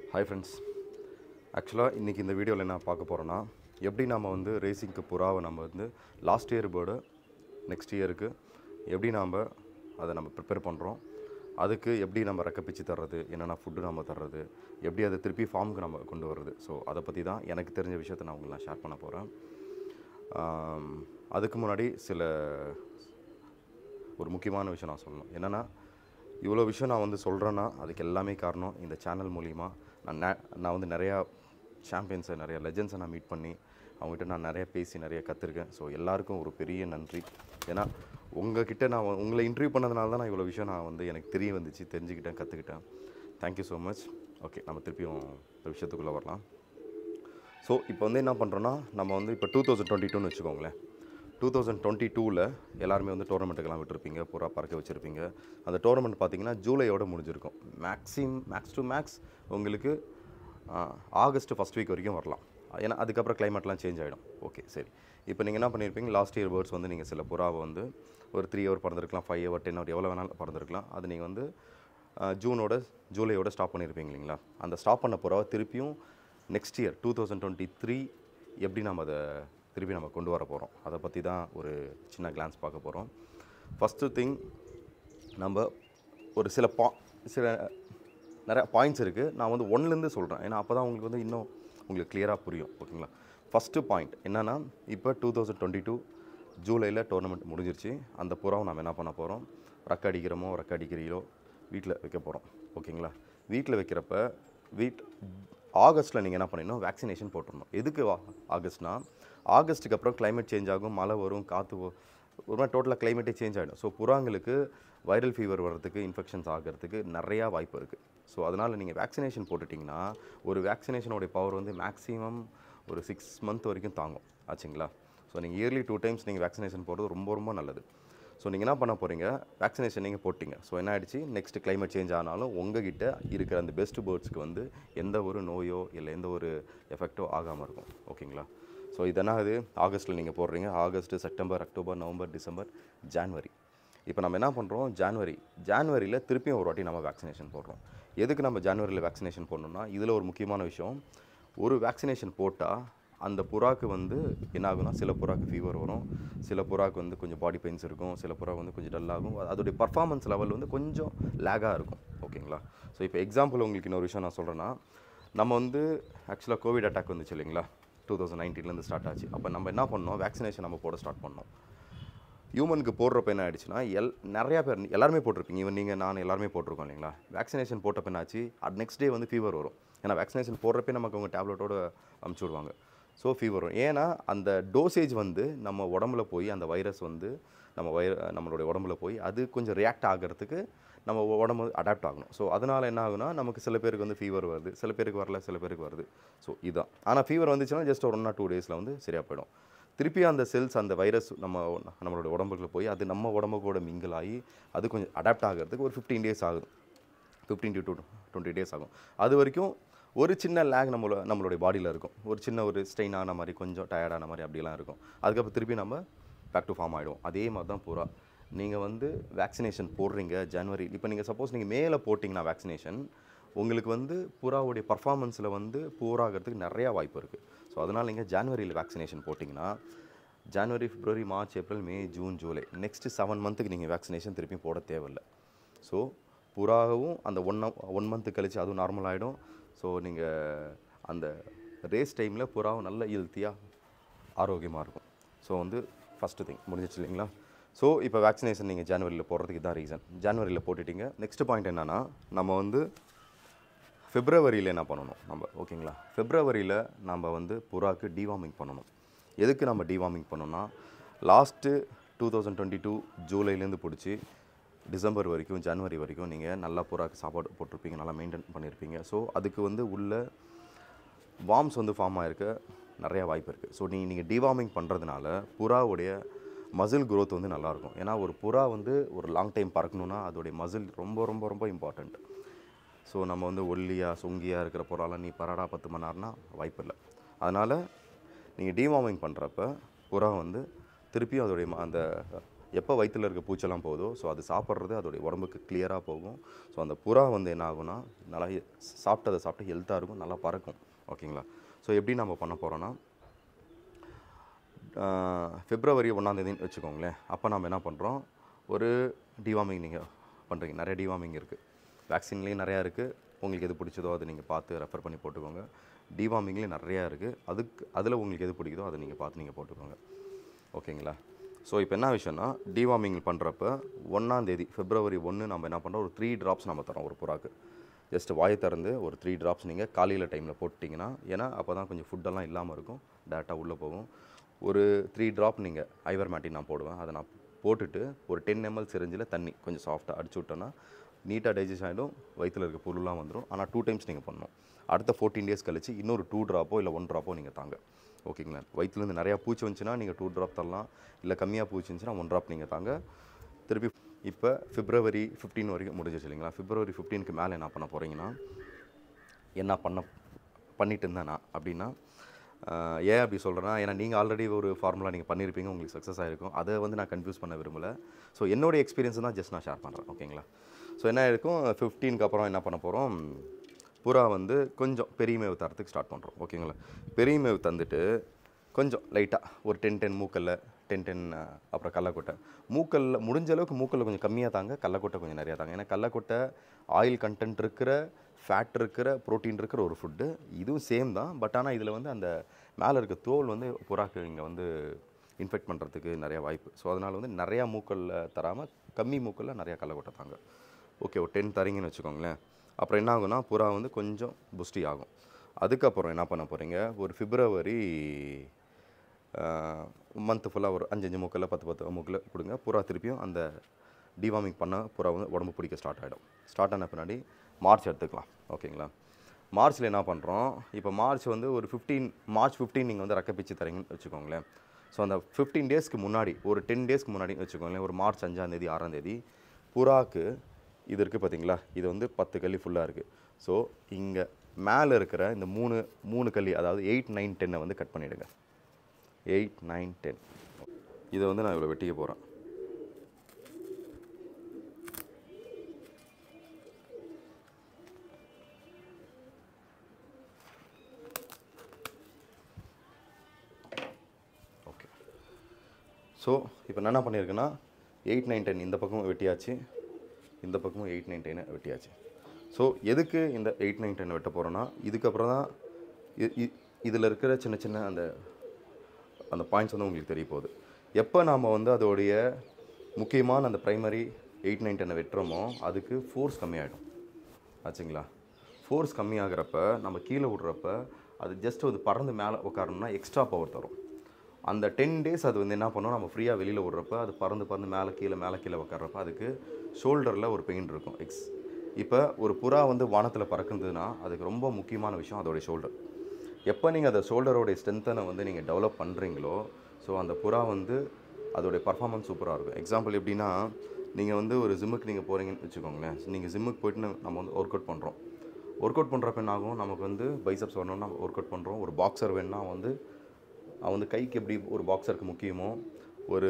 hi friends ஆக்சுவலாக இன்றைக்கி இந்த வீடியோவில் என்ன பார்க்க போகிறோன்னா எப்படி நம்ம வந்து ரேசிங்க்கு புறாவை நம்ம வந்து லாஸ்ட் இயர் பேர்டு நெக்ஸ்ட் இயருக்கு எப்படி நாம் அதை நம்ம ப்ரிப்பேர் பண்ணுறோம் அதுக்கு எப்படி நம்ம ரெக்கப்பிச்சு தர்றது என்னென்ன ஃபுட்டு நம்ம தர்றது எப்படி அதை திருப்பி ஃபார்முக்கு நம்ம கொண்டு வர்றது ஸோ அதை பற்றி தான் எனக்கு தெரிஞ்ச விஷயத்தை நான் உங்களுக்கு நான் ஷேர் பண்ண போகிறேன் அதுக்கு முன்னாடி சில ஒரு முக்கியமான விஷயம் நான் சொல்லணும் என்னென்னா இவ்வளோ விஷயம் நான் வந்து சொல்கிறேன்னா அதுக்கு எல்லாமே காரணம் இந்த சேனல் மூலிமா நான் நே- நான் வந்து நிறையா சாம்பியன்ஸை நிறைய லெஜண்ட்ஸை நான் மீட் பண்ணி அவங்ககிட்ட நான் நிறைய பேசி நிறைய கற்றுருக்கேன் ஸோ எல்லாருக்கும் ஒரு பெரிய நன்றி ஏன்னா உங்ககிட்ட நான் உ- உங்களை இன்டர்வியூ பண்ணதுனால தான் நான் இவ்வளோ விஷயம் நான் வந்து எனக்கு தெரிய வந்துச்சு தெரிஞ்சுக்கிட்டேன் கற்றுக்கிட்டேன் தேங்க்யூ ஸோ மச் ஓகே நம்ம திருப்பியும் இந்த விஷயத்துக்குள்ளே வரலாம் ஸோ இப்போ வந்து என்ன பண்ணுறோன்னா நம்ம வந்து இப்போ டூ தௌசண்ட் டுவெண்ட்டி டூன்னு வச்சுக்கோங்களேன் டூ தௌசண்ட் டுவெண்ட்டி டூவில் எல்லாருமே வந்து டோர்னமெண்ட்டுக்கெல்லாம் விட்டுருப்பீங்க பூரா பறக்க வச்சுருப்பீங்க அந்த டோர்னமெண்ட் பார்த்தீங்கன்னா ஜூலையோட முடிஞ்சிருக்கும் மேக்ஸிம் மேக்ஸ் டு மேக்ஸ் உங்களுக்கு ஆஹ், ஆகஸ்ட் ஃபஸ்ட் வீக் வரைக்கும் வரலாம் ஏன்னா அதுக்கப்புறம் கிளைமேட்லாம் சேஞ்ச் ஆகிடும் ஓகே சரி இப்போ நீங்கள் என்ன பண்ணியிருப்பீங்க லாஸ்ட் இயர் பேர்ட்ஸ் வந்து நீங்கள் சில புறாவை வந்து ஒரு த்ரீ ஹவர் பறந்துருக்கலாம் ஃபைவ் ஹவர் டென் ஹவர் எவ்வளோ வேணாலும் பறந்துருக்கலாம் அது நீங்கள் வந்து ஆஹ், ஜூனோட ஜூலையோட ஸ்டாப் பண்ணியிருப்பீங்க இல்லைங்களா அந்த ஸ்டாப் பண்ண புறாவை திருப்பியும் next year two thousand twenty three எப்படி நம்ம அதை திருப்பி நம்ம கொண்டு வர போகிறோம் அதை பற்றி தான் ஒரு சின்ன கிளான்ஸ் பார்க்க போகிறோம் ஃபஸ்ட்டு திங் நம்ம ஒரு சில பா சில நிறைய பாயிண்ட்ஸ் இருக்குது நான் வந்து ஒன்லேருந்து சொல்கிறேன் ஏன்னா அப்போ தான் உங்களுக்கு வந்து இன்னும் உங்களுக்கு கிளியராக புரியும் ஓகேங்களா ஃபஸ்ட்டு பாயிண்ட் என்னென்னா இப்போ டூ தௌசண்ட் டுவெண்ட்டி டூ ஜூலையில் டோர்னமெண்ட் முடிஞ்சிருச்சு அந்த புறாவை நம்ம என்ன பண்ண போகிறோம் ரெக்க அடிக்கிறோமோ ரெக்க அடிக்கிறீங்களோ வீட்டில் வைக்க போகிறோம் ஓகேங்களா வீட்டில் வைக்கிறப்ப வீட் ஆகஸ்ட்டில் நீங்கள் என்ன பண்ணிடணும் வேக்சினேஷன் போட்டுடணும் எதுக்கு வா- ஆகஸ்ட்னா ஆகஸ்ட்டுக்கு அப்புறம் climate சேஞ்ச் ஆகும் மழை வரும் காற்று ஒரு மாதிரி டோட்டலாக கிளைமேட்டே சேஞ்ச் ஆகிடும் ஸோ புறாங்களுக்கு வைரல் ஃபீவர் வர்றதுக்கு இன்ஃபெக்ஷன்ஸ் ஆகிறதுக்கு நிறையா வாய்ப்பு இருக்குது ஸோ அதனால் நீங்கள் வேக்சினேஷன் போட்டுட்டிங்கன்னா ஒரு வேக்சினேஷனோடைய பவர் வந்து மேக்ஸிமம் ஒரு சிக்ஸ் மந்த் வரைக்கும் தாங்கும் ஆச்சுங்களா ஸோ நீங்கள் இயர்லி டூ டைம்ஸ் நீங்கள் வேக்சினேஷன் போடுறது ரொம்ப ரொம்ப நல்லது ஸோ நீங்கள் என்ன பண்ண போகிறீங்க வேக்சினேஷன் நீங்கள் போட்டிங்க ஸோ என்ன ஆயிடுச்சு நெக்ஸ்ட் climate சேஞ்ச் ஆனாலும் உங்ககிட்ட இருக்கிற அந்த பெஸ்ட் பேர்ட்ஸ்க்கு வந்து எந்த ஒரு நோயோ இல்லை எந்த ஒரு எஃபெக்ட்டோ ஆகாமல் இருக்கும் ஓகேங்களா ஸோ இதெல்லாம் இது ஆகஸ்ட்டில் நீங்கள் போடுறீங்க August September October November December January இப்போ நம்ம என்ன பண்ணுறோம் ஜான்வரி ஜான்வரியில் திருப்பியும் ஒரு வாட்டி நம்ம வேக்சினேஷன் போடுறோம் எதுக்கு நம்ம ஜான்வரியில் வேக்சினேஷன் போடணும்னா இதில் ஒரு முக்கியமான விஷயம் ஒரு வேக்சினேஷன் போட்டால் அந்த புறாக்கு வந்து என்ன ஆகும்னா சில புறாக்கு ஃபீவர் வரும் சில புறாக்கு வந்து கொஞ்சம் பாடி பெயின்ஸ் இருக்கும் சில புறா வந்து கொஞ்சம் dull ஆகும் அதோடைய பர்ஃபார்மன்ஸ் லெவல் வந்து கொஞ்சம் லேகாக இருக்கும் ஓகேங்களா ஸோ இப்போ எக்ஸாம்பிள் உங்களுக்கு இன்னொரு விஷயம் நான் சொல்கிறேன்னா நம்ம வந்து ஆக்சுவலாக கோவிட் அட்டாக் வந்துச்சு இல்லைங்களா டூ தௌசண்ட் நைன்டீன்லேருந்து ஸ்டார்ட் ஆச்சு அப்போ நம்ம என்ன பண்ணோம் வேக்சினேஷன் நம்ம போட ஸ்டார்ட் பண்ணோம் ஹியூமனுக்கு போடுறப்ப என்ன ஆயிடுச்சுன்னா எல் நிறையா பேர் எல்லாருமே போட்டிருப்பீங்க ஈவன் நீங்கள் நான் எல்லாருமே போட்டிருக்கோம் இல்லைங்களா வேக்சினேஷன் போட்டப்ப என்னாச்சு அட் நெக்ஸ்ட் டே வந்து ஃபீவர் வரும் ஏன்னா வேக்சினேஷன் போடுறப்பே நமக்கு அவங்க டேப்லெட்டோட அமுச்சு விடுவாங்க ஸோ ஃபீவர் வரும் ஏன்னா அந்த டோசேஜ் வந்து நம்ம உடம்புல போய் அந்த வைரஸ் வந்து நம்ம வய நம்மளுடைய உடம்புல போய் அது கொஞ்சம் ரியாக்ட் ஆகிறதுக்கு நம்ம உடம்பு அடாப்ட் ஆகணும் ஸோ அதனால் என்ன ஆகுனா நமக்கு சில பேருக்கு வந்து ஃபீவர் வருது சில பேருக்கு வரல சில பேருக்கு வருது ஸோ இதுதான் ஆனால் ஃபீவர் வந்துச்சுன்னா ஜஸ்ட் ஒரு ஒன் ஆர் டூ டேஸில் வந்து சரியாக போயிடும் திருப்பி அந்த செல்ஸ் அந்த வைரஸ் நம்ம நம்மளோட உடம்புக்குள்ள போய் அது நம்ம உடம்பு கூட மிங்கிள் ஆகி அது கொஞ்சம் அடாப்ட் ஆகிறதுக்கு ஒரு ஃபிஃப்டீன் டேஸ் ஆகுது ஃபிஃப்டீன் டு டுவெண்ட்டி டேஸ் ஆகும் அது வரைக்கும் ஒரு சின்ன லேக் நம்மளோட நம்மளுடைய பாடியில் இருக்கும் ஒரு சின்ன ஒரு ஸ்ட்ரெயின் ஆன மாதிரி கொஞ்சம் டயர்டான மாதிரி அப்படிலாம் இருக்கும் அதுக்கப்புறம் திருப்பி நம்ம பேக் டு ஃபார்ம் ஆகிடும் அதே மாதிரி தான் பூரா நீங்கள் வந்து வேக்சினேஷன் போடுறீங்க ஜனவரி இப்போ நீங்கள் சப்போஸ் நீங்கள் மேலே போட்டிங்கன்னா வேக்சினேஷன் உங்களுக்கு வந்து புறாவுடைய பர்ஃபார்மன்ஸில் வந்து பூராகிறதுக்கு நிறையா வாய்ப்பு இருக்குது ஸோ அதனால் நீங்கள் ஜான்வரியில் வேக்சினேஷன் போட்டிங்கன்னா ஜனவரி பிப்ரவரி March April May June July next seven மந்த்துக்கு நீங்கள் வேக்சினேஷன் திருப்பி போட தேவையில்லை ஸோ புறாவும் அந்த ஒன் ஒன் மந்த்து கழிச்சு அதுவும் நார்மல் ஆகிடும் ஸோ நீங்கள் அந்த ரேஸ் டைமில் புறாவும் நல்ல ஹெல்த்தியாக ஆரோக்கியமாக இருக்கும் ஸோ வந்து ஃபஸ்ட்டு திங் முடிஞ்சிச்சு இல்லைங்களா ஸோ இப்போ வேக்சினேஷன் நீங்கள் ஜனவரியில் போடுறதுக்கு தான் ரீசன் ஜனவரியில் போட்டுட்டீங்க நெக்ஸ்ட் பாயிண்ட் என்னென்னா நம்ம வந்து பிப்ரவரியில் என்ன பண்ணணும் நம்ம ஓகேங்களா பிப்ரவரியில் நம்ம வந்து புறாக்கு டிவார்மிங் பண்ணணும் எதுக்கு நம்ம டிவார்மிங் பண்ணோம்னா last two thousand twenty two ஜூலைலேருந்து பிடிச்சி டிசம்பர் வரைக்கும் ஜனவரி வரைக்கும் நீங்கள் நல்லா புறாக்கு சாப்பாடு போட்டிருப்பீங்க நல்லா மெயின்டைன் பண்ணியிருப்பீங்க ஸோ அதுக்கு வந்து உள்ள வார்ம்ஸ் வந்து ஃபார்ம் ஆகிருக்க நிறையா வாய்ப்பு இருக்குது ஸோ நீங்கள் நீங்கள் டிவார்மிங் பண்ணுறதுனால புறாவுடைய மசில் growth வந்து நல்லாயிருக்கும் ஏன்னா ஒரு புறா வந்து ஒரு லாங் டைம் பறக்கணுன்னா அதோடைய மசில் ரொம்ப ரொம்ப ரொம்ப இம்பார்ட்டண்ட் ஸோ நம்ம வந்து ஒல்லியாக சொங்கியாக இருக்கிற புறாலாம் நீ பரடா பத்து மணி நேரம்னா வாய்ப்பு இல்லை அதனால் நீங்கள் டிவார்மிங் பண்ணுறப்ப புறா வந்து திருப்பியும் அதோடைய ம- அந்த எப்போ வயிற்றில் இருக்க பூச்செல்லாம் போகுதோ ஸோ அது சாப்பிட்றது அதோடைய உடம்புக்கு கிளியராக போகும் ஸோ அந்த புறா வந்து என்ன ஆகும்னா நல்லா ஹெ- சாப்பிட்டதை சாப்பிட்டு ஹெல்த்தாக இருக்கும் நல்லா பறக்கும் ஓகேங்களா ஸோ எப்படி நம்ம பண்ண போகிறோன்னா பிப்ரவரி ஒன்றாந்தேதின்னு வச்சுக்கோங்களேன் அப்போ நம்ம என்ன பண்ணுறோம் ஒரு டிவார்மிங் நீங்கள் பண்ணுறீங்க நிறைய டிவார்மிங் இருக்குது வேக்சின்லேயும் நிறையா இருக்குது உங்களுக்கு எது பிடிச்சதோ அதை நீங்கள் பார்த்து ரெஃபர் பண்ணி போட்டுக்கோங்க டிவார்மிங்லேயும் நிறையா இருக்குது அதுக்கு அதில் உங்களுக்கு எது பிடிக்குதோ அதை நீங்கள் பார்த்து நீங்கள் போட்டுக்கோங்க ஓகேங்களா ஸோ இப்போ என்ன விஷயம்னா டிவார்மிங் பண்ணுறப்ப ஒன்றாந்தேதி பிப்ரவரி ஒன்று நம்ம என்ன பண்ணுறோம் ஒரு த்ரீ ட்ராப்ஸ் நம்ம தரோம் ஒரு புறாக்கு ஜஸ்ட் வாயை திறந்து ஒரு த்ரீ ட்ராப்ஸ் நீங்கள் காலையில் டைமில் போட்டிங்கன்னா ஏன்னா அப்போ தான் கொஞ்சம் ஃபுட்டெல்லாம் இல்லாமல் இருக்கும் டேரெக்டாக உள்ளே போகும் ஒரு த்ரீ ட்ராப் நீங்கள் ஐவர் மேட்டி நான் போடுவேன் அதை நான் போட்டுட்டு ஒரு டென் எம்எல் சிரிஞ்சில் தண்ணி கொஞ்சம் சாஃப்டாக அடிச்சு விட்டோன்னா நீட்டாக டைஜஸ்ட் ஆகிடும் வயிற்றில் இருக்க பொருள்லாம் வந்துடும் ஆனால் டூ டைம்ஸ் நீங்கள் பண்ணணும் அடுத்த ஃபோர்டீன் டேஸ் கழிச்சு இன்னொரு டூ ட்ராப்போ இல்லை ஒன் ட்ராப்போ நீங்கள் தாங்க ஓகேங்களா வயிற்றுலேருந்து நிறையா பூச்சி வந்துச்சுன்னா நீங்கள் டூ ட்ராப் தரலாம் இல்லை கம்மியாக பூச்சி இருந்துச்சுன்னா ஒன் ட்ராப் நீங்கள் தாங்க திருப்பி இப்போ பிப்ரவரி 15 வரைக்கும் முடிஞ்சிச்சு இல்லைங்களா பிப்ரவரி 15க்கு மேலே என்ன பண்ண போகிறீங்கன்னா என்ன பண்ண பண்ணிட்டு இருந்தேன் நான் அப்படின்னா ஆஹ், ஏன் அப்படி சொல்கிறேன்னா ஏன்னா நீங்கள் ஆல்ரெடி ஒரு ஃபார்முலா நீங்கள் பண்ணியிருப்பீங்க உங்களுக்கு சக்ஸஸ் ஆகிருக்கும் அதை வந்து நான் கன்ஃபியூஸ் பண்ண விரும்பலை ஸோ என்னோட எக்ஸ்பீரியன்ஸ் தான் ஜஸ்ட் நான் ஷேர் பண்ணுறேன் ஓகேங்களா ஸோ என்ன இருக்கும் ஃபிஃப்டீனுக்கு அப்புறம் என்ன பண்ண போகிறோம் புறா வந்து கொஞ்சம் பெரிய மேவு தரத்துக்கு ஸ்டார்ட் பண்ணுறோம் ஓகேங்களா பெரிய மேவு தந்துட்டு கொஞ்சம் லைட்டாக ஒரு டென் டென் மூக்கல்ல டென் டென் அப்புறம் கடலக்கொட்டை மூக்கல்ல முடிஞ்ச அளவுக்கு மூக்கல்ல கொஞ்சம் கம்மியாக தாங்க கடலக்கொட்டை கொஞ்சம் நிறையா தாங்க ஏன்னா கடலக்கொட்டை ஆயில் கண்டென்ட் இருக்கிற ஃபேட் இருக்கிற ப்ரோட்டீன் இருக்கிற ஒரு ஃபுட்டு இதுவும் சேம் தான் பட் ஆனால் இதில் வந்து அந்த மேலே இருக்க தோல் வந்து புறாக்கு இங்கே வந்து இன்ஃபெக்ட் பண்ணுறதுக்கு நிறைய வாய்ப்பு ஸோ அதனால் வந்து நிறையா மூக்கல்ல தராமல் கம்மி மூக்கல்ல நிறையா கடலக்கொட்டை தாங்க ஓகே ஒரு டென் தரீங்கன்னு வச்சுக்கோங்களேன் அப்புறம் என்ன ஆகும்னா புறா வந்து கொஞ்சம் புஷ்டி ஆகும் அதுக்கப்புறம் என்ன பண்ண போகிறீங்க ஒரு பிப்ரவரி மந்த்து ஃபுல்லாக ஒரு அஞ்சு அஞ்சு மூக்கில் பத்து பத்து மூக்கில் கொடுங்க புறா திருப்பியும் அந்த டிவார்மிங் பண்ண புறா வந்து உடம்பு பிடிக்க ஸ்டார்ட் ஆகிடும் ஸ்டார்ட் ஆன பின்னாடி மார்ச் எடுத்துக்கலாம் ஓகேங்களா மார்ச்சில் என்ன பண்ணுறோம் இப்போ மார்ச் வந்து ஒரு ஃபிஃப்டீன் மார்ச் ஃபிஃப்டீன் நீங்கள் வந்து ரெக்க பிச்சு தரீங்கன்னு வச்சுக்கோங்களேன் ஸோ அந்த ஃபிஃப்டீன் டேஸ்க்கு முன்னாடி ஒரு டென் டேஸ்க்கு முன்னாடி வச்சுக்கோங்களேன் ஒரு மார்ச் அஞ்சாந்தேதி ஆறாந்தேதி புறாக்கு இது இருக்குது பார்த்தீங்களா இது வந்து பத்து கல்லி ஃபுல்லாக இருக்குது ஸோ இங்கே மேலே இருக்கிற இந்த மூணு மூணு கல்லி அதாவது எயிட் நைன் டென்னை வந்து கட் பண்ணிவிடுங்க எயிட் நைன் டென் இதை வந்து நான் இவ்வளோ வெட்டிக்க போகிறேன் ஓகே ஸோ இப்போ நான் என்ன பண்ணியிருக்கேன்னா எயிட் நைன் டென் இந்த பக்கமும் வெட்டியாச்சு இந்த பக்கமும் எயிட் நைன் டென்னு வெட்டியாச்சு ஸோ எதுக்கு இந்த எயிட் நைன் டென் வெட்ட போகிறோன்னா இதுக்கப்புறம் தான் இதில் இருக்கிற சின்ன சின்ன அந்த அந்த பாயிண்ட்ஸ் வந்து உங்களுக்கு தெரிய போகுது எப்போ நாம் வந்து அதோடைய முக்கியமான அந்த ப்ரைமரி எயிட் நைன் டென்னை வெட்டுறோமோ அதுக்கு ஃபோர்ஸ் கம்மியாயிடும் ஆச்சுங்களா ஃபோர்ஸ் கம்மியாகிறப்ப நம்ம கீழே விட்றப்ப அது ஜஸ்ட் அது பறந்து மேலே உட்காரணும்னா எக்ஸ்ட்ரா பவர் தரும் அந்த டென் டேஸ் அது வந்து என்ன பண்ணும் நம்ம ஃப்ரீயாக வெளியில் விட்றப்ப அது பறந்து பறந்து மேலே கீழே மேலே கீழே உட்கார்றப்ப அதுக்கு ஷோல்டரில் ஒரு பெயின் இருக்கும் எக்ஸ் இப்போ ஒரு புறா வந்து வானத்தில் பறக்குதுன்னா அதுக்கு ரொம்ப முக்கியமான விஷயம் அதோடைய ஷோல்டர் எப்போ நீங்கள் அந்த ஷோல்டரோடைய ஸ்ட்ரென்த்தனை வந்து நீங்கள் டெவலப் பண்ணுறீங்களோ ஸோ அந்த புறா வந்து அதோடைய பர்ஃபார்மன்ஸ் சூப்பராக இருக்கும் எக்ஸாம்பிள் எப்படின்னா நீங்கள் வந்து ஒரு ஜிம்முக்கு நீங்கள் போகிறீங்கன்னு வச்சுக்கோங்களேன் நீங்கள் ஜிம்முக்கு போயிட்டு நம்ம வந்து ஒர்க் அவுட் பண்ணுறோம் ஒர்க் அவுட் பண்ணுறப்ப என்ன ஆகும் நமக்கு வந்து பைசப்ஸ் வரணும்னா ஒர்க் அவுட் பண்ணுறோம் ஒரு பாக்ஸர் வேணும்னா வந்து அவன் வந்து கைக்கு எப்படி ஒரு பாக்ஸருக்கு முக்கியமோ ஒரு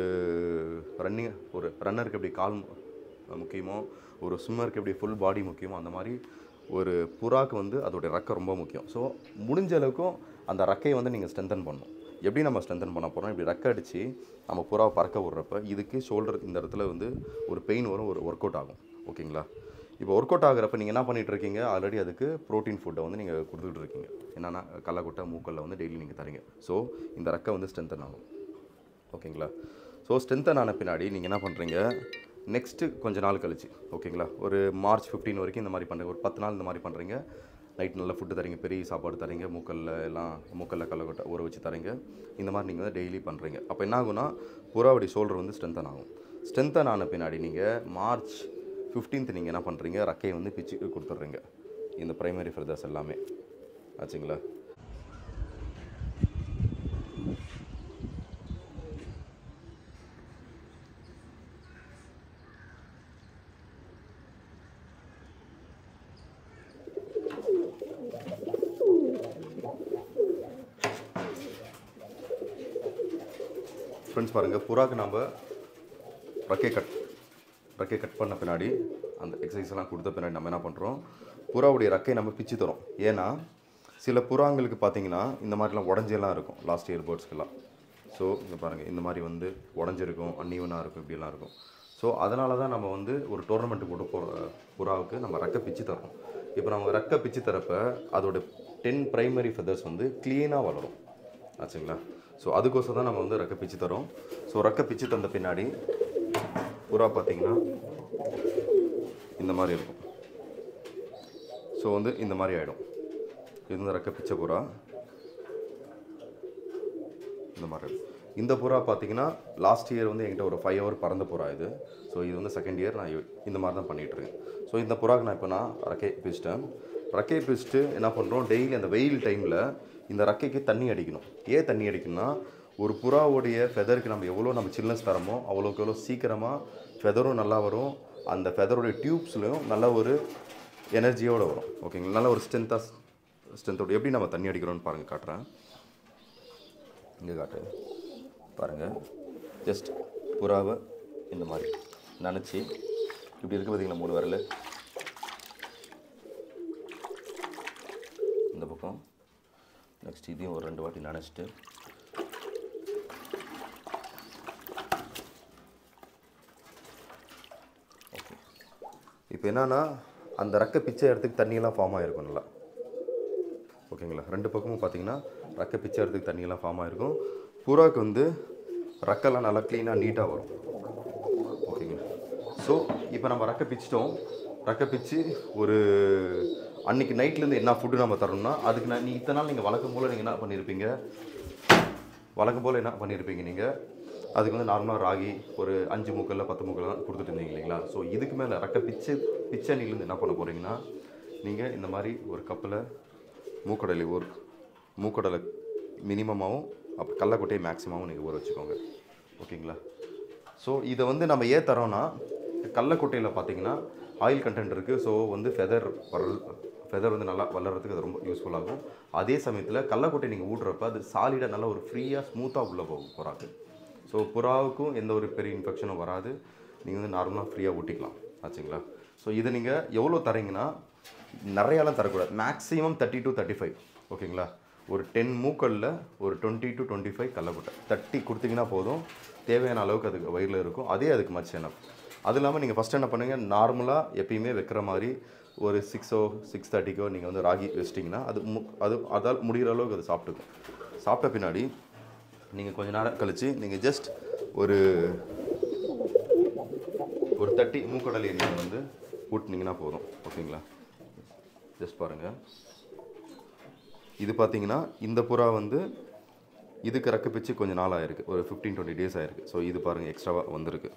ரன்னிங் ஒரு ரன்னருக்கு எப்படி கால் மு- முக்கியமோ ஒரு ஸ்விம்மருக்கு எப்படி ஃபுல் பாடி முக்கியமோ அந்த மாதிரி ஒரு புறாக்கு வந்து அதோடைய ரெக்கை ரொம்ப முக்கியம் ஸோ முடிஞ்ச அளவுக்கும் அந்த ரெக்கையை வந்து நீங்கள் ஸ்ட்ரென்தன் பண்ணணும் எப்படி நம்ம ஸ்ட்ரென்தன் பண்ண போகிறோம் இப்படி ரெக்கை அடித்து நம்ம புறாவை பறக்க விட்றப்ப இதுக்கு ஷோல்டர் இந்த இடத்துல வந்து ஒரு பெயின் வரும் ஒரு ஒர்க் அவுட் ஆகும் ஓகேங்களா இப்போ ஒர்க் அவுட் ஆகுறப்ப நீங்கள் என்ன பண்ணிட்டு இருக்கீங்க ஆல்ரெடி அதுக்கு ப்ரோட்டீன் ஃபுட்டை வந்து நீங்கள் கொடுத்துட்டு இருக்கீங்க என்னென்னா கடலக்கொட்டை மூக்கல்ல வந்து டெய்லி நீங்கள் தரீங்க ஸோ இந்த ரெக்கை வந்து ஸ்ட்ரென்தன் ஆகும் ஓகேங்களா ஸோ ஸ்ட்ரென்தன் ஆன பின்னாடி நீங்கள் என்ன பண்ணுறீங்க நெக்ஸ்ட்டு கொஞ்ச நாள் கழிச்சு ஓகேங்களா ஒரு மார்ச் 15 வரைக்கும் இந்த மாதிரி பண்ணுறீங்க ஒரு பத்து நாள் இந்த மாதிரி பண்ணுறீங்க நைட் நல்லா ஃபுட்டு தரீங்க பெரிய சாப்பாடு தரீங்க மூக்கல்ல எல்லாம் மூக்கல்ல கடலக்கொட்டை ஊற வச்சு தரீங்க இந்த மாதிரி நீங்கள் வந்து டெய்லி பண்ணுறீங்க அப்போ என்ன ஆகும்னா புறாவடி ஷோல்டர் வந்து ஸ்ட்ரென்தன் ஆகும் ஸ்ட்ரென்தன் ஆன பின்னாடி நீங்கள் மார்ச் 15th நீங்கள் என்ன பண்ணுறீங்க ரக்கையை வந்து பிச்சு கொடுத்துட்றீங்க இந்த பிரைமரி ஃபெதர்ஸ் எல்லாமே ஆச்சுங்களா ஃப்ரெண்ட்ஸ் பாருங்கள் புறாக்கு நம்ம ரக்கை கட் ரக்கை கட் பண்ண பின்னாடி அந்த எக்ஸசைஸ் எல்லாம் கொடுத்த பின்னாடி நம்ம என்ன பண்ணுறோம் புறாவுடைய ரக்கை நம்ம பிச்சு தரோம் ஏன்னா சில புறாங்களுக்கு பார்த்தீங்கன்னா இந்த மாதிரிலாம் உடஞ்செல்லாம் இருக்கும் லாஸ்ட் இயர் பேர்ட்ஸ்க்கெல்லாம் ஸோ இங்கே பாருங்கள் இந்த மாதிரி வந்து உடஞ்சிருக்கும் அன்னீவனாக இருக்கும் இப்படிலாம் இருக்கும் ஸோ அதனால தான் நம்ம வந்து ஒரு டோர்னமெண்ட்டு போட்டு போகிற புறாவுக்கு நம்ம ரெக்கை பிச்சு தரோம் இப்போ நம்ம ரெக்கை பிச்சு தரப்ப அதோட டென் பிரைமரி ஃபெதர்ஸ் வந்து க்ளீனாக வளரும் ஆச்சுங்களா ஸோ அதுக்கோசம் தான் நம்ம வந்து ரெக்கை பிச்சு தரோம் ஸோ ரெக்கை பிச்சு தந்த பின்னாடி புறா பார்த்தீங்கன்னா இந்த மாதிரி இருக்கும் ஸோ வந்து இந்த மாதிரி ஆகிடும் இது வந்து ரெக்கை பிச்சை புறா இந்த மாதிரி இருக்கும் இந்த புறா பார்த்தீங்கன்னா லாஸ்ட் இயர் வந்து என்கிட்ட ஒரு ஃபைவ் ஹவர் பறந்த புறா இது ஸோ இது வந்து செகண்ட் இயர் நான் இ- இந்த மாதிரி தான் பண்ணிட்டு இருக்கேன் ஸோ இந்த புறாக்கு நான் இப்போ நான் ரக்கை பிச்சிட்டேன் ரக்கை பிச்சிட்டு என்ன பண்ணுறோம் டெய்லி அந்த வெயில் டைமில் இந்த ரக்கைக்கு தண்ணி அடிக்கணும் ஏன் தண்ணி அடிக்கணும்னா ஒரு புறாவுடைய ஃபெதருக்கு நம்ம எவ்வளோ நம்ம சில்னஸ் தரமோ அவ்வளோக்கு எவ்வளோ சீக்கிரமாக ஃபெதரும் நல்லா வரும் அந்த ஃபெதருடைய டியூப்ஸ்லையும் நல்ல ஒரு எனர்ஜியோடு வரும் ஓகேங்களா நல்ல ஒரு ஸ்ட்ரென்த்தாக ஸ்ட்ரென்த்தோட எப்படி நம்ம தண்ணி அடிக்கிறோம்னு பாருங்கள் காட்டுறேன் இங்கே காட்டு பாருங்கள் ஜஸ்ட் புறாவை இந்த மாதிரி நனைச்சி இப்படி இருக்கு பார்த்தீங்களா மூணு விரல் இந்த பக்கம் நெக்ஸ்ட் இதையும் ஒரு ரெண்டு வாட்டி நனைச்சிட்டு ஓகே இப்போ என்னன்னா அந்த ரெக்க பிச்சை இடத்துக்கு தண்ணியெல்லாம் ஃபார்ம் ஆகிருக்கும் நல்லா ஓகேங்களா ரெண்டு பக்கமும் பார்த்தீங்கன்னா ரெக்கை பிச்சை இடத்துக்கு தண்ணியெல்லாம் ஃபார்ம் ஆகிருக்கும் புறாக்கு வந்து ரெக்கெல்லாம் நல்லா க்ளீனாக நீட்டாக வரும் ஓகேங்களா ஸோ இப்போ நம்ம ரெக்கை பிச்சிட்டோம் ரெக்கை பிச்சு ஒரு அன்னைக்கு நைட்லேருந்து என்ன ஃபுட்டு நம்ம தரணும்னா அதுக்கு நான் நீ இத்தனை நாள் நீங்கள் வழக்கம் போல் நீங்கள் என்ன பண்ணியிருப்பீங்க வழக்கம் போல் என்ன பண்ணியிருப்பீங்க நீங்கள் அதுக்கு வந்து நார்மலாக ராகி ஒரு அஞ்சு மூக்கல்ல பத்து மூக்கல்ல தான் கொடுத்துட்டு இருந்தீங்க இல்லைங்களா ஸோ இதுக்கு மேலே ரெக்கை பிச்சு பிச்சணிலேருந்து என்ன பண்ண போகிறீங்கன்னா நீங்கள் இந்த மாதிரி ஒரு கப்பில் மூக்கடலை ஊர் மூக்கடலை மினிமமாகவும் அப்போ கடலக்கொட்டையை மேக்ஸிமமும் நீங்கள் ஊற வச்சுக்கோங்க ஓகேங்களா ஸோ இதை வந்து நம்ம ஏன் தரோன்னா கடலக்கொட்டையில் பார்த்தீங்கன்னா ஆயில் கண்டென்ட் இருக்குது ஸோ வந்து ஃபெதர் வர ஃபெதர் வந்து நல்லா வளர்கிறதுக்கு அது ரொம்ப யூஸ்ஃபுல்லாகும் அதே சமயத்தில் கடலக்கொட்டை நீங்கள் ஊடுறப்ப அது சாலிடாக நல்லா ஒரு ஃப்ரீயாக ஸ்மூத்தாக உள்ளே போகும் புறாக்கு ஸோ புறாவுக்கும் எந்த ஒரு பெரிய இன்ஃபெக்ஷனும் வராது நீங்கள் வந்து நார்மலாக ஃப்ரீயாக ஊட்டிக்கலாம் ஆச்சுங்களா ஸோ இதை நீங்கள் எவ்வளோ தரீங்கன்னா நிறையாலாம் தரக்கூடாது maximum thirty to thirty five ஓகேங்களா ஒரு டென் மூக்கல்ல ஒரு டுவெண்ட்டி டு டுவெண்ட்டி ஃபைவ் கடலக்கொட்டை தட்டி கொடுத்தீங்கன்னா போதும் தேவையான அளவுக்கு அதுக்கு வயிறில் இருக்கும் அதே அதுக்கு மச் enough அது இல்லாமல் நீங்கள் ஃபஸ்ட் என்ன பண்ணுங்க நார்மலாக எப்பயுமே வைக்கிற மாதிரி ஒரு சிக்ஸோ சிக்ஸ் தேர்ட்டிக்கோ நீங்கள் வந்து ராகி வச்சிட்டிங்கன்னா அது மு அது அதால் முடிகிற அளவுக்கு அது சாப்பிட்டுக்கும் சாப்பிட்ட பின்னாடி நீங்கள் கொஞ்ச நேரம் கழித்து நீங்கள் ஜஸ்ட் ஒரு ஒரு தட்டி மூக்கடலை நீங்கள் வந்து ஊட்டினீங்கன்னா போதும் ஓகேங்களா ஜஸ்ட் பாருங்கள் இது பார்த்தீங்கன்னா இந்த புறா வந்து இதுக்கு ரெக்க பிச்சு கொஞ்சம் நாள் ஆயிருக்கு ஒரு ஃபிஃப்டீன் டுவெண்ட்டி டேஸ் ஆயிருக்கு ஸோ இது பாருங்கள் எக்ஸ்ட்ராவாக வந்திருக்கு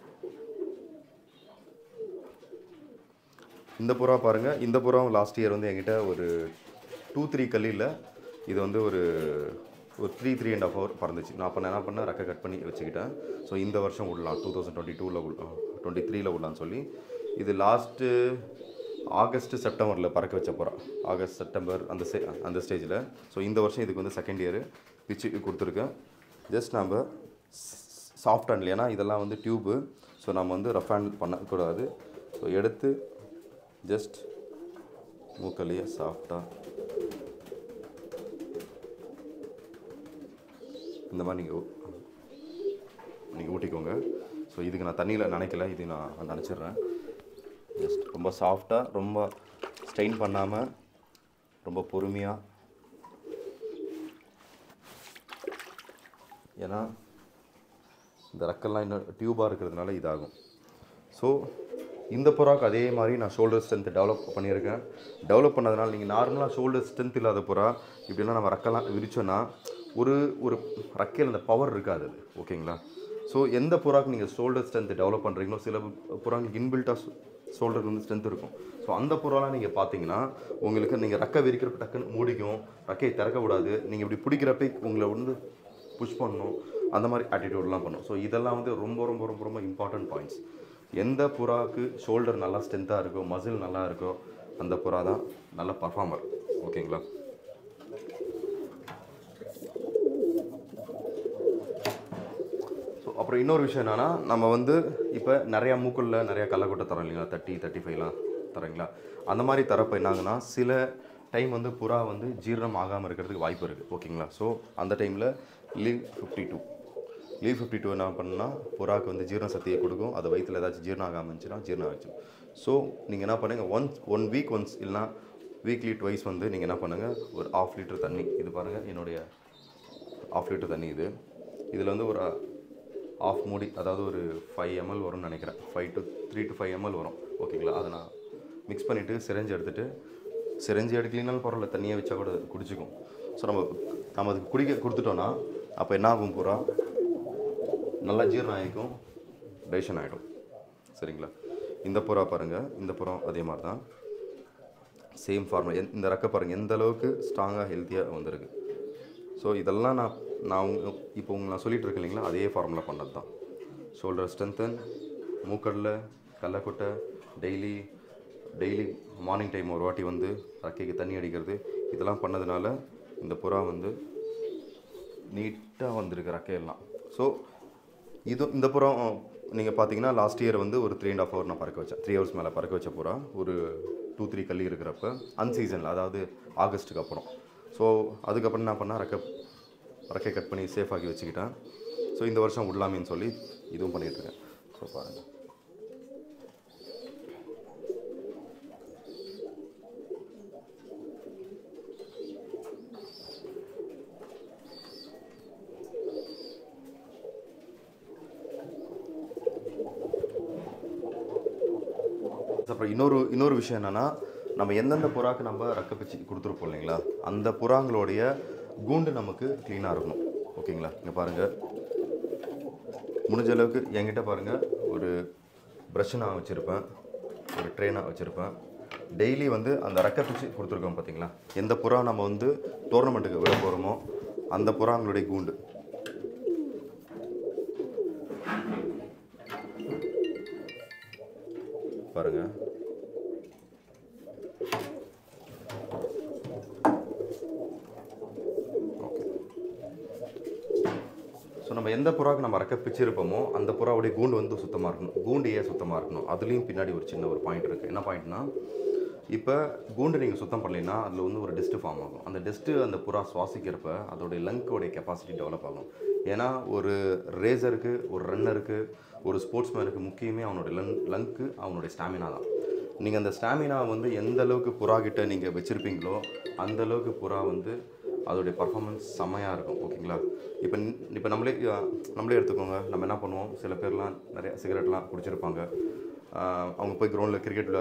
இந்த புறா பாருங்கள் இந்த புறாவும் லாஸ்ட் இயர் வந்து என்கிட்ட ஒரு டூ த்ரீ கல்லியில் இது வந்து ஒரு ஒரு three three and half hour பறந்துச்சு நான் அப்போ என்ன பண்ணேன் ரெக்கை கட் பண்ணி வச்சுக்கிட்டேன் ஸோ இந்த வருஷம் விடலாம் டூ தௌசண்ட் டுவெண்ட்டி டூவில் டுவெண்ட்டி த்ரீல விடலான்னு சொல்லி இது லாஸ்ட்டு ஆகஸ்ட் செப்டம்பரில் பறக்க வச்ச புறா ஆகஸ்ட் செப்டம்பர் அந்த ஸ்டே அந்த ஸ்டேஜில் ஸோ இந்த வருஷம் இதுக்கு வந்து செகண்ட் இயர் பிச்சு கொடுத்துருக்கேன் ஜஸ்ட் நம்ம சாஃப்ட் ஹேண்டில் ஏன்னா இதெல்லாம் வந்து டியூபு ஸோ நம்ம வந்து ரஃப் ஹேண்டில் பண்ணக்கூடாது ஸோ எடுத்து ஜஸ்ட் மூக்கலையே சாஃப்டாக இந்த மாதிரி நீங்கள் நீங்கள் ஊட்டிக்கோங்க ஸோ இதுக்கு நான் தண்ணியில் நினைக்கல இது நான் நினச்சிடுறேன் ஜஸ்ட் ரொம்ப சாஃப்டாக ரொம்ப ஸ்ட்ரெயின் பண்ணாமல் ரொம்ப பொறுமையாக ஏன்னா இந்த ரெக்கெல்லாம் இன்னும் டியூபாக இருக்கிறதுனால இதாகும் ஸோ இந்த புறாக்கு அதே மாதிரி நான் ஷோல்டர் ஸ்ட்ரென்த் டெவலப் பண்ணியிருக்கேன் டெவலப் பண்ணதுனால நீங்கள் நார்மலாக ஷோல்டர் ஸ்ட்ரென்த் இல்லாத புறா இப்படிலாம் நம்ம ரெக்கெல்லாம் விரிச்சோன்னா ஒரு ஒரு ரெக்கையில் அந்த பவர் இருக்காது அது ஓகேங்களா ஸோ எந்த புறாக்கு நீங்கள் ஷோல்டர் ஸ்ட்ரென்த் டெவலப் பண்ணுறீங்களோ சில புறாங்களுக்கு இன்பில்ட்டாக ஷோல்டர் வந்து ஸ்ட்ரென்த் இருக்கும் ஸோ அந்த புறாலாம் நீங்கள் பார்த்தீங்கன்னா உங்களுக்கு நீங்கள் ரெக்கை விரிக்கிறப்ப டக்குன்னு மூடிக்கும் ரெக்கையை திறக்க விடாது நீங்கள் இப்படி பிடிக்கிறப்ப உங்களை வந்து புஷ் பண்ணணும் அந்த மாதிரி ஆட்டிடியூட்லாம் பண்ணும் ஸோ இதெல்லாம் வந்து ரொம்ப ரொம்ப ரொம்ப ரொம்ப இம்பார்ட்டன்ட் பாயிண்ட்ஸ் எந்த புறாவுக்கு ஷோல்டர் நல்லா ஸ்ட்ரென்த்தாக இருக்கோ மசில் நல்லா இருக்கோ அந்த புறா தான் நல்ல பர்ஃபார்மர் ஓகேங்களா ஸோ அப்புறம் அப்புறம் இன்னொரு விஷயம் என்னன்னா நம்ம வந்து இப்போ நிறையா மூக்குள்ள நிறையா கள்ளக்கொட்டை தரோம் இல்லைங்களா தேர்ட்டி தேர்ட்டி ஃபைவ்லாம் தரீங்களா அந்த மாதிரி தரப்போ என்னாகுன்னா சில டைம் வந்து புறா வந்து ஜீரணம் ஆகாமல் இருக்கிறதுக்கு வாய்ப்பு இருக்குது ஓகேங்களா ஸோ அந்த டைமில் Liv fifty two Liv fifty two என்ன பண்ணணும்னா புறாக்கு வந்து ஜீரண சக்தியை கொடுக்கும் அது வயிற்றில் ஏதாச்சும் ஜீரணம் ஆகாமல் இருந்துச்சுன்னா ஜீரணம் ஆச்சு ஸோ நீங்கள் என்ன பண்ணுங்கள் ஒன்ஸ் ஒன் வீக் ஒன்ஸ் இல்லைனா வீக்லி ட்வைஸ் வந்து நீங்கள் என்ன பண்ணுங்கள் ஒரு ஆஃப் லிட்டர் தண்ணி இது பாருங்கள் என்னுடைய ஆஃப் லிட்டர் தண்ணி இது இதில் வந்து ஒரு ஆஃப் மூடி அதாவது ஒரு ஃபைவ் எம்எல் வரும்னு நினைக்கிறேன் five to three to five ml வரும் ஓகேங்களா அதை நான் மிக்ஸ் பண்ணிவிட்டு சிரஞ்சு எடுத்துகிட்டு சிரஞ்சு எடுக்கலினாலும் பரவாயில்ல தண்ணியை வச்சா கூட அது குடிச்சிக்கும் ஸோ நம்ம நம்ம அதுக்கு குடிக்க கொடுத்துட்டோன்னா அப்போ என்ன ஆகும் பூரா நல்லா ஜீரணம் ஆகிக்கும் டைஷன் ஆகிடும் சரிங்களா இந்த புறா பாருங்கள் இந்த புறம் அதே மாதிரி தான் சேம் ஃபார்முலா இந்த ரெக்கை பாருங்கள் எந்த அளவுக்கு ஸ்ட்ராங்காக ஹெல்த்தியாக வந்திருக்கு ஸோ இதெல்லாம் நான் நான் உங்க இப்போ உங்க நான் சொல்லிட்டு இருக்கேன் இல்லைங்களா அதே ஃபார்முலா பண்ணது தான் ஷோல்டர் ஸ்ட்ரென்த்தன் மூக்கடல கடலக்கொட்டை டெய்லி டெய்லி மார்னிங் டைம் ஒரு வாட்டி வந்து ரெக்கைக்கு தண்ணி அடிக்கிறது இதெல்லாம் பண்ணதுனால இந்த புறா வந்து நீட்டாக வந்திருக்கு ரெக்கையெல்லாம் ஸோ இது இந்த புறம் நீங்கள் பார்த்தீங்கன்னா லாஸ்ட் இயர் வந்து ஒரு த்ரீ அண்ட் ஆஃப் ஹவர் நான் பறக்க வச்சேன் த்ரீ ஹவர்ஸ் மேலே பறக்க வச்ச புறா ஒரு டூ த்ரீ கல்லி இருக்கிறப்ப அன்சீசனில் அதாவது ஆகஸ்ட்டுக்கு அப்புறம் ஸோ அதுக்கப்புறம் என்ன பண்ணால் ரெக்கை ரெக்கை கட் பண்ணி சேஃப் ஆக்கி வச்சுக்கிட்டேன் ஸோ இந்த வருஷம் விடலாமேன்னு சொல்லி இதுவும் பண்ணிகிட்ருக்கேன் ஸோ பாருங்கள் அப்புறம் இன்னொரு இன்னொரு விஷயம் என்னென்னா நம்ம எந்தெந்த புறாக்கு நம்ம ரக்க பிச்சு கொடுத்துருப்போம் இல்லைங்களா அந்த புறாங்களுடைய கூண்டு நமக்கு க்ளீனாக இருக்கணும் ஓகேங்களா இங்கே பாருங்கள் முடிஞ்ச அளவுக்கு என்கிட்ட பாருங்கள் ஒரு ப்ரஷ் நான் வச்சுருப்பேன் ஒரு ட்ரே நான் வச்சுருப்பேன் டெய்லி வந்து அந்த ரக்க பிச்சு கொடுத்துருக்கோம் பார்த்தீங்களா எந்த புறா நம்ம வந்து டோர்னமெண்ட்டுக்கு விட போகிறோமோ அந்த புறாங்களுடைய கூண்டு பாருங்கள் ஓகே ஸோ நம்ம எந்த புறாவுக்கு நம்ம ரெக்க பிச்சிருப்போமோ அந்த புறாவுடைய கூண்டு வந்து சுத்தமாக இருக்கணும் கூண்டு ஏன் சுத்தமாக இருக்கணும் அதுலேயும் பின்னாடி ஒரு சின்ன ஒரு பாயிண்ட் இருக்குது என்ன பாயிண்ட்னா இப்போ கூண்டு நீங்கள் சுத்தம் பண்ணலைன்னா அதில் வந்து ஒரு டெஸ்ட்டு ஃபார்ம் ஆகும் அந்த டெஸ்ட்டு அந்த புறா சுவாசிக்கிறப்ப அதோடைய லங்கோடைய கெப்பாசிட்டி டெவலப் ஆகும் ஏன்னா ஒரு ரேசருக்கு ஒரு ரன்னருக்கு ஒரு ஸ்போர்ட்ஸ்மேனுக்கு முக்கியமே அவனுடைய லங் லங்க்கு அவனுடைய ஸ்டாமினா தான் நீங்கள் அந்த ஸ்டாமினா வந்து எந்த அளவுக்கு புறா கிட்ட நீங்கள் வச்சுருப்பீங்களோ அந்த அளவுக்கு புறா வந்து அதோடைய பர்ஃபார்மன்ஸ் செம்மையாக இருக்கும் ஓகேங்களா இப்போ இப்போ நம்மளே அஹ், நம்மளே எடுத்துக்கோங்க நம்ம என்ன பண்ணுவோம் சில பேர்லாம் நிறைய சிகரெட்லாம் குடிச்சிருப்பாங்க ஆஹ், அவங்க போய் கிரவுண்டில் கிரிக்கெட்டில்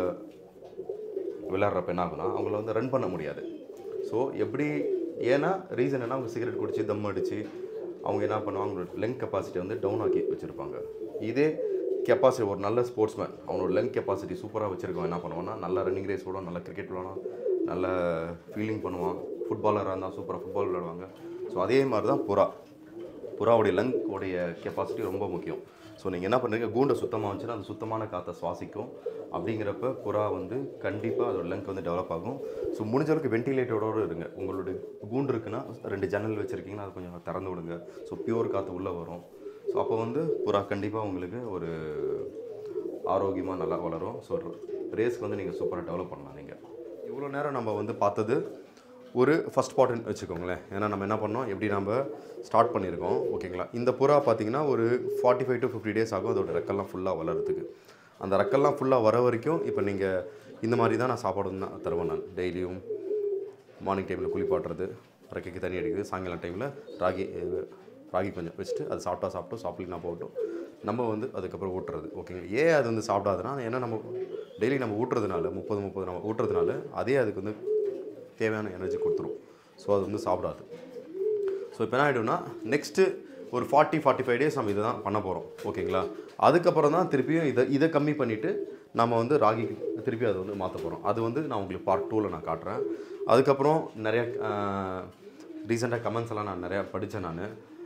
விளையாடுறப்ப என்ன ஆகும்னா அவங்கள வந்து ரன் பண்ண முடியாது ஸோ எப்படி ஏன்னா ரீசன் என்ன அவங்க சிகரெட் குடிச்சு தம் அடித்து அவங்க என்ன பண்ணுவாங்க அவங்களோட லெங் கெப்பாசிட்டி வந்து டவுன் ஆக்கி வச்சுருப்பாங்க இதே கெப்பாசிட்டி ஒரு நல்ல ஸ்போர்ட்ஸ்மேன் அவனோட லெங் கெப்பாசிட்டி சூப்பராக வச்சுருக்கவன் என்ன பண்ணுவான்னா நல்ல ரன்னிங் ரேஸ் விடுவான் நல்ல கிரிக்கெட் விளையாடுவான் நல்ல ஃபீலிங் பண்ணுவான் ஃபுட்பாலராக இருந்தால் சூப்பராக ஃபுட்பால் விளையாடுவாங்க ஸோ அதே மாதிரி தான் புறா புறாவுடைய லங் உடைய கெப்பாசிட்டி ரொம்ப முக்கியம் ஸோ நீங்கள் என்ன பண்ணுறீங்க கூண்டை சுத்தமாக வந்துச்சுன்னா அது சுத்தமான காற்றை சுவாசிக்கும் அப்படிங்கிறப்ப புறா வந்து கண்டிப்பாக அதோட லங்க் வந்து டெவலப் ஆகும் ஸோ முடிஞ்ச அளவுக்கு வென்டிலேட்டரோடு இருங்க உங்களுடைய கூண்டு இருக்குன்னா ரெண்டு ஜன்னல் வச்சுருக்கீங்கன்னா அது கொஞ்சம் திறந்து விடுங்க ஸோ பியூர் காற்று உள்ளே வரும் ஸோ அப்போ வந்து புறா கண்டிப்பாக உங்களுக்கு ஒரு ஆரோக்கியமாக நல்லா வளரும் ஸோ ரேஸ்க்கு வந்து நீங்கள் சூப்பராக டெவலப் பண்ணலாம் நீங்கள் இவ்வளோ நேரம் நம்ம வந்து பார்த்தது ஒரு ஃபஸ்ட் பாட்டுன்னு வச்சுக்கோங்களேன் ஏன்னா நம்ம என்ன பண்ணோம் எப்படி நம்ம ஸ்டார்ட் பண்ணியிருக்கோம் ஓகேங்களா இந்த புறா பார்த்தீங்கன்னா ஒரு forty five to fifty days ஆகும் அதோட ரெக்கெல்லாம் ஃபுல்லாக வளர்கிறதுக்கு அந்த ரெக்கெல்லாம் ஃபுல்லாக வர வரைக்கும் இப்போ நீங்கள் இந்த மாதிரி தான் நான் சாப்பாடு வந்து நான் தருவேன் நான் டெய்லியும் மார்னிங் டைமில் குளிப்பாட்டுறது ரெக்கைக்கு தண்ணி அடிக்கிறது சாயங்காலம் டைமில் ராகி அஹ், ராகி கொஞ்சம் வச்சுட்டு அது சாப்பிட்டா சாப்பிட்டோம் சாப்பிட்லாம் நான் போட்டோம் நம்ம வந்து அதுக்கப்புறம் ஊட்டுறது ஓகேங்களா ஏன் அது வந்து சாப்பிடாதுன்னா ஏன்னா நம்ம டெய்லி நம்ம ஊட்டுறதுனால முப்பது முப்பது நம்ம ஊட்டுறதுனால அதே அதுக்கு வந்து தேவையான எனர்ஜி கொடுத்துரும் ஸோ அது வந்து சாப்பிடாது ஸோ இப்போ என்ன ஆகிடும்னா நெக்ஸ்ட்டு ஒரு ஃபார்ட்டி ஃபார்ட்டி ஃபைவ் டேஸ் நம்ம இதை தான் பண்ண போகிறோம் ஓகேங்களா அதுக்கப்புறம் தான் திருப்பியும் இதை இதை கம்மி பண்ணிவிட்டு நம்ம வந்து ராகி திருப்பி அதை வந்து மாற்ற போகிறோம் அது வந்து நான் உங்களுக்கு பார்ட் டூவில் நான் காட்டுறேன் அதுக்கப்புறம் நிறைய ரீசெண்டாக கமெண்ட்ஸ் எல்லாம் நான் நிறையா படித்தேன் நான்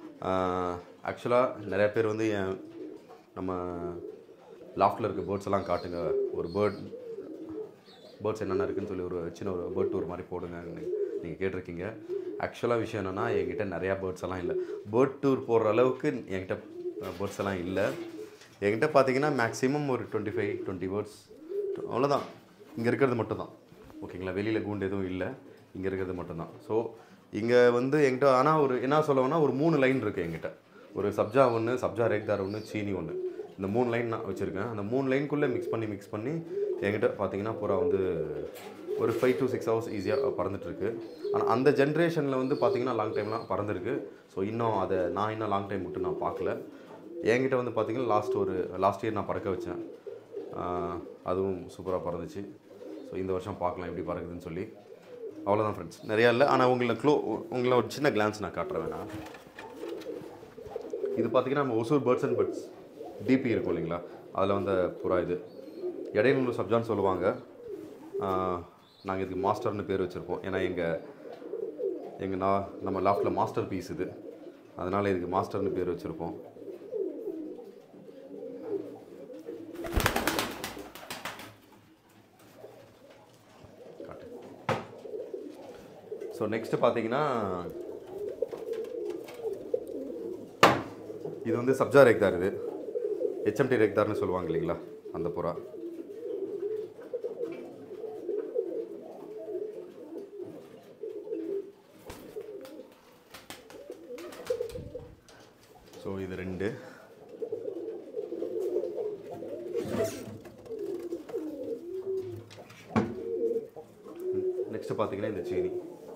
ஆக்சுவலாக நிறைய பேர் வந்து என் நம்ம லாஃப்டில் இருக்க பேர்ட்ஸ் எல்லாம் காட்டுங்க ஒரு பேர்ட் பேர்ட்ஸ் என்னென்ன இருக்குன்னு சொல்லி ஒரு சின்ன ஒரு பேர்ட் டூர் மாதிரி போடுங்க நீங்கள் கேட்டிருக்கீங்க ஆக்சுவலாக விஷயம் என்னென்னா என்கிட்ட நிறையா பேர்ட்ஸ் எல்லாம் இல்லை பேர்ட் டூர் போடுற அளவுக்கு என்கிட்ட பேர்ட்ஸ் எல்லாம் இல்லை என்கிட்ட பார்த்தீங்கன்னா மேக்ஸிமம் ஒரு டுவெண்ட்டி ஃபைவ் டுவெண்ட்டி பேர்ட்ஸ் அவ்வளோதான் இங்கே இருக்கிறது மட்டும்தான் ஓகேங்களா வெளியில் கூண்டு எதுவும் இல்லை இங்கே இருக்கிறது மட்டும்தான் ஸோ இங்கே வந்து என்கிட்ட ஆனால் ஒரு என்ன சொல்லணும்னா ஒரு மூணு லைன் இருக்குது என்கிட்ட ஒரு சப்ஜா ஒன்று சப்ஜா ரேக்தார் ஒன்று சீனி ஒன்று இந்த மூணு லைன் நான் வச்சுருக்கேன் அந்த மூணு லைனுக்குள்ளே மிக்ஸ் பண்ணி மிக்ஸ் பண்ணி என்கிட்ட பார்த்தீங்கன்னா பூரா வந்து ஒரு ஃபைவ் டு சிக்ஸ் ஹவர்ஸ் ஈஸியாக பறந்துட்டுருக்கு ஆனால் அந்த ஜென்ரேஷனில் வந்து பார்த்தீங்கன்னா லாங் டைம்லாம் பறந்துருக்கு ஸோ இன்னும் அதை நான் இன்னும் லாங் டைம் மட்டும் நான் பார்க்கல என்கிட்ட வந்து பார்த்தீங்கன்னா லாஸ்ட் ஒரு லாஸ்ட் இயர் நான் பறக்க வச்சேன் ஆஹ் அதுவும் சூப்பராக பறந்துச்சு ஸோ இந்த வருஷம் பார்க்கலாம் எப்படி பறக்குதுன்னு சொல்லி அவ்வளோதான் ஃப்ரெண்ட்ஸ் நிறையா இல்லை ஆனால் உங்களை க்ளோ உங்களை ஒரு சின்ன கிளான்ஸ் நான் காட்டுறேன் வேணா இது பார்த்தீங்கன்னா நம்ம Hosur birds and birds DP இருக்கும் இல்லைங்களா அதில் வந்த புறா இது இடையில சப்ஜான்னு சொல்லுவாங்க நாங்கள் இதுக்கு மாஸ்டர்னு பேர் வச்சுருப்போம் ஏன்னா எங்கள் எங்கள் நான் நம்ம லாஃப்டில் மாஸ்டர் பீஸ் இது அதனால் இதுக்கு மாஸ்டர்னு பேர் வச்சுருப்போம் காட்டு ஸோ நெக்ஸ்ட்டு பார்த்தீங்கன்னா இது வந்து சப்ஜா ரேக்தார் இது ஹெச்எம்டி ரேக்தார்னு சொல்லுவாங்க இல்லைங்களா அந்த புறா ஸோ இது ரெண்டு நெக்ஸ்ட் பார்த்தீங்கன்னா இந்த சீனி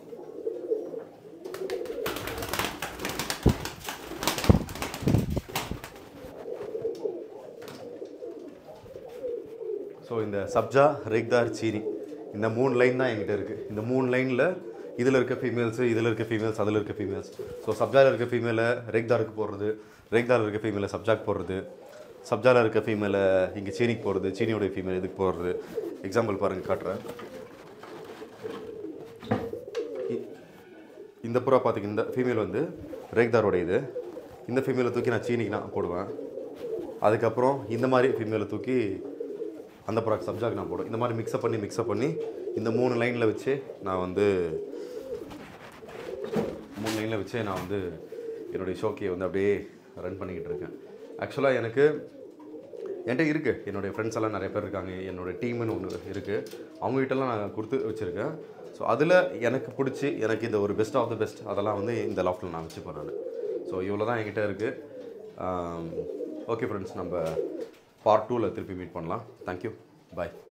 ஸோ இந்த சப்ஜா ரேக்தார் சீனி இந்த மூணு லைன் தான் என்கிட்ட இருக்குது இந்த மூணு லைனில் இதில் இருக்க ஃபீமேல்ஸு இதில் இருக்க ஃபீமேல்ஸ் அதில் இருக்க ஃபீமேல்ஸ் ஸோ சப்ஜாவில் இருக்க ஃபீமேலை ரேக்தாருக்கு போடுறது ரேக்தாரில் இருக்க ஃபீமேலை சப்ஜாக்கு போடுறது சப்ஜாவில் இருக்க ஃபீமேலை இங்கே சீனிக்கு போடுறது சீனியோட ஃபீமேல் இதுக்கு போடுறது எக்ஸாம்பிள் பாருங்கள் காட்டுறேன் இ- இந்த புறா பார்த்தீங்க இந்த ஃபீமேல் வந்து ரேக்தாரோட இது இந்த ஃபீமேலை தூக்கி நான் சீனிக்கு நான் போடுவேன் அதுக்கப்புறம் இந்த மாதிரி ஃபீமேலை தூக்கி அந்த ப்ராடக்ட் சப்ஜாக்கு நான் போடுவேன் இந்த மாதிரி மிக்ஸ்அப் பண்ணி மிக்ஸ்அப் பண்ணி இந்த மூணு லைனில் வச்சு நான் வந்து மூணு லைனில் வச்சே நான் வந்து என்னுடைய ஷோக்கியை வந்து அப்படியே ரன் பண்ணிக்கிட்டு இருக்கேன் ஆக்சுவலாக எனக்கு என்கிட்ட இருக்குது என்னுடைய ஃப்ரெண்ட்ஸ் எல்லாம் நிறைய பேர் இருக்காங்க என்னோடய டீம்னு ஒன்று இருக்குது அவங்ககிட்டலாம் நான் கொடுத்து வச்சுருக்கேன் ஸோ அதில் எனக்கு பிடிச்சி எனக்கு இந்த ஒரு பெஸ்ட் ஆஃப் த பெஸ்ட் அதெல்லாம் வந்து இந்த லாஃப்ட்டில் நான் வச்சுப்பேன் நான் ஸோ இவ்வளோ தான் என்கிட்ட இருக்குது ஓகே ஃப்ரெண்ட்ஸ் நம்ம பார்ட் டூவில் திருப்பி மீட் பண்ணலாம் தேங்க்யூ பாய்